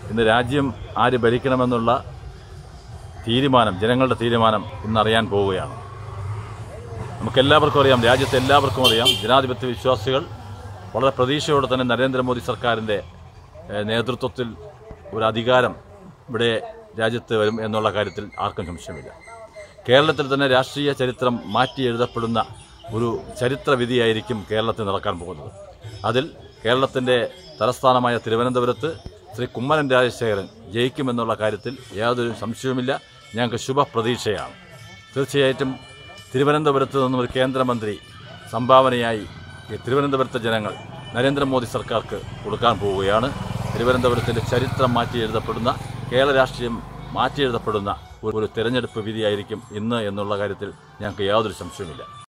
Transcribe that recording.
ഇന്ന് രാജ്യം ആര് ഭരിക്കണമെന്നുള്ള തീരുമാനം ജനങ്ങളുടെ തീരുമാനം ഇന്നറിയാൻ പോവുകയാണ് നമുക്കെല്ലാവർക്കും അറിയാം രാജ്യത്തെ എല്ലാവർക്കും അറിയാം ജനാധിപത്യ വിശ്വാസികൾ വളരെ പ്രതീക്ഷയോടെ തന്നെ നരേന്ദ്രമോദി സർക്കാരിൻ്റെ ഏഹ്, നേതൃത്വത്തിൽ ഒരു അധികാരം ഇവിടെ രാജ്യത്ത് വരും എന്നുള്ള കാര്യത്തിൽ ആർക്കും സംശയമില്ല കേരളത്തിൽ തന്നെ രാഷ്ട്രീയ ചരിത്രം മാറ്റി എഴുതപ്പെടുന്ന ഒരു ചരിത്ര വിധിയായിരിക്കും കേരളത്തിൽ നടക്കാൻ പോകുന്നത് അതിൽ കേരളത്തിൻ്റെ തലസ്ഥാനമായ തിരുവനന്തപുരത്ത് ശ്രീ കുമ്മനം രാജശേഖരൻ ജയിക്കുമെന്നുള്ള കാര്യത്തിൽ യാതൊരു സംശയവുമില്ല ഞങ്ങൾക്ക് ശുഭപ്രതീക്ഷയാണ് തീർച്ചയായിട്ടും തിരുവനന്തപുരത്ത് നിന്നും ഒരു കേന്ദ്രമന്ത്രി സംഭാവനയായി ഈ തിരുവനന്തപുരത്തെ ജനങ്ങൾ നരേന്ദ്രമോദി സർക്കാർക്ക് കൊടുക്കാൻ പോവുകയാണ് തിരുവനന്തപുരത്തിൻ്റെ ചരിത്രം മാറ്റി എഴുതപ്പെടുന്ന കേരള രാഷ്ട്രീയം മാറ്റി എഴുതപ്പെടുന്ന ഒരു ഒരു തെരഞ്ഞെടുപ്പ് വിധിയായിരിക്കും ഇന്ന് എന്നുള്ള കാര്യത്തിൽ ഞങ്ങൾക്ക് യാതൊരു സംശയവുമില്ല